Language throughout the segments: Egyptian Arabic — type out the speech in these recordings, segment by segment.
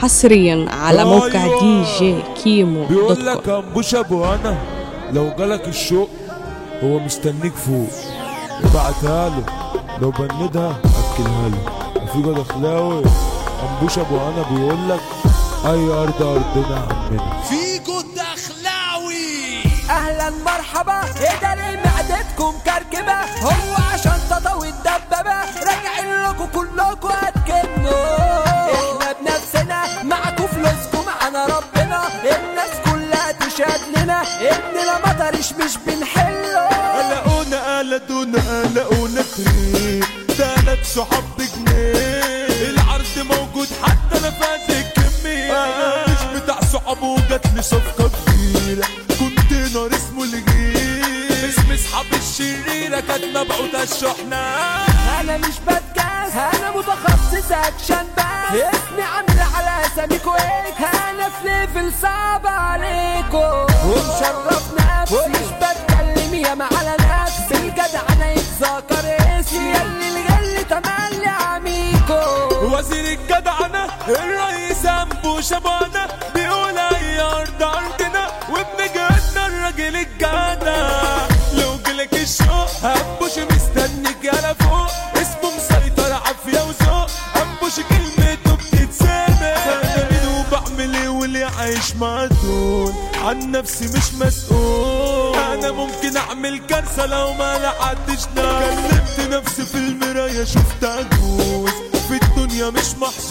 حصريا على موقع دي جي كيمو دوت بيقول كوم لك انبوش ابو انا لو جالك الشوق هو مستنيك فوق ابعتها له لو بندها اكلها له وفي جد اخلاوي انبوش ابو انا بيقول لك اي ارض ارضنا عمنا فيجو الدخلاوي اهلا مرحبا ايه ليه معدتكم كركبه هو عشان تطوي الدبابه راجعين لكم كلكم هتكنوا احنا بنفسنا معاكم فلوسكم معانا ربنا الناس كلها تشهد لنا اننا مطرش مش بنحله قلقونا قلقونا قلقونا تريد تلات صحاب بجنيه العرض موجود حتى نفاذ الكمية مش بتاع صحاب وجات لي صفقة كبيرة كونتينر اسمه الجيل اسم اصحاب الشريرة كانت مبعوثة الشحنة انا مش بتجاز انا متخصص اكشن بس اسمي عامل على اساميكو ايه انا في ليفل صعب عليكو ومشرف نفسي ومش بتكلم ياما على نفسي الجدع انا يتذكر اسمي ياللي الغل تملي عميكو وزير الجدعنة الرئيس أنبو شبانة بيقول أي أرض أرضنا وابن جدنا الراجل الجدع لو جالك الشوق أنبوش مستنيك يالا فوق اسمه مسيطر عافية وذوق أنبوش كلمته بتتسامع أنا مين وبعمل إيه واللي عايش معدول عن نفسي مش مسؤول أنا ممكن أعمل كارثة لو ما لحقتش نام كلمت نفسي في المراية شفت عجوز في الدنيا مش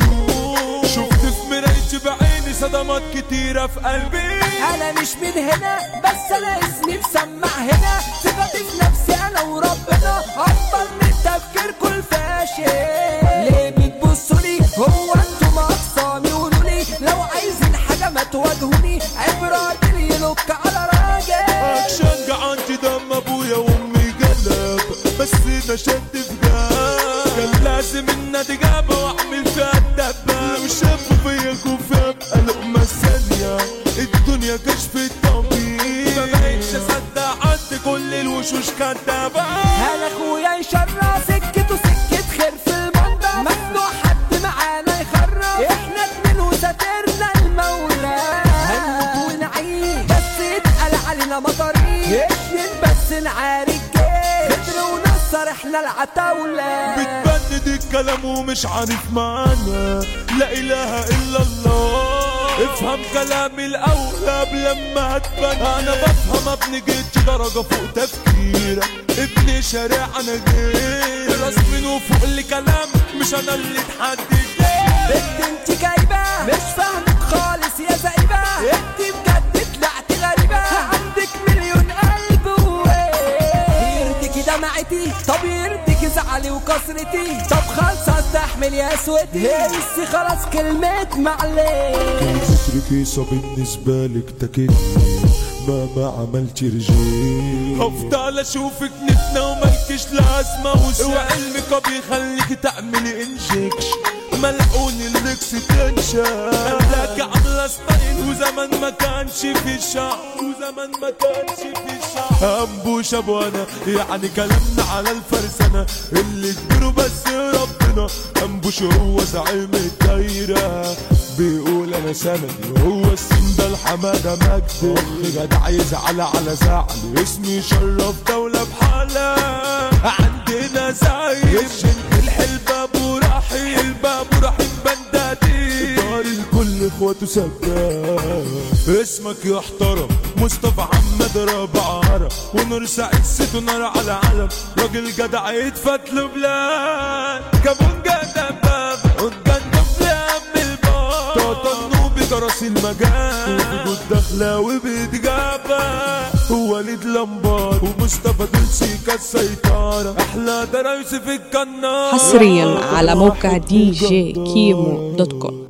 محظوظ شفت في مرايتي بعيني صدمات كتيرة في قلبي انا مش من هنا بس انا اسمي مسمع هنا ثقتي في نفسي انا وربنا اكبر من تفكيركم الفاشل ليه بتبصوا لي هو انتم اقصاني قولوا لي لو عايزين حاجه ما تواجهوني عبره يلوك على راجل عشان جعانتي دم ابويا وامي قلب بس انا شد في جاب كان لازم ان اتجابى واعمل فيها الدبة لو شافوا فيا كوفي ابقى لقمة ثانية الدنيا كشف الطبيب ما بقتش اصدق عند كل الوشوش كدابة انا اخويا يشرع سكته سكه خير في المنبع ممنوع حد معانا يخرب احنا اتنين وساترنا المولى هنموت ونعيش بس يتقال علينا مطاريش اتنين بس نعارك جيش بدر ونصر احنا العتاولة بتبند الكلام ومش عارف معنى لا اله الا الله افهم كلامي الاول قبل لما هتبان انا بفهم ابني جيت درجة فوق تفكيرك ابن شارع انا جيت راس من وفوق اللي كلام مش انا اللي اتحدد بنت انت جايبة مش فاهمك خالص يا زايبة انت بجد طلعت غريبة عندك مليون قلب وايه يرضيكي دمعتي طب يرضيكي زعلي وكسرتي طب خالصة استحمل يا اسودي هيسي خلاص كلمة معلش كتر كيسة بالنسبة لك تكتني ما ما عملت رجيل هفضل اشوفك نتنا وملكش لازمة وعلمك بيخليك تعملي انجكش ملعون اللكس تنشا خلاك عاملة ستايل وزمن ما كانش في الشعب وزمن ما كانش في الشعب انبوش ابو انا يعني كلامنا على الفرسانة اللي كبروا بس ربنا انبوش هو زعيم الدايرة بيقول انا سندي وهو السن ده الحمادة مجدي اخ جدع يزعل على زعلي اسمي شرف دولة بحالها عندنا زعيم شنت الحلبة ابو رحيم الباب رحيم بنداتي دار الكل اخواته سكان اسمك يحترم مصطفى محمد رابع عرب ونور سعيد ست نار على علم راجل جدع يتفت له بلاد كابون جدع باب قدام ام البار تطنوا بجرس المجال وجود دخلاوي بيتجابى وليد لمبار ومصطفى دلسيكا السيطرة احلى درايس في القناة حصريا على موقع دي جي كيمو دوت كوم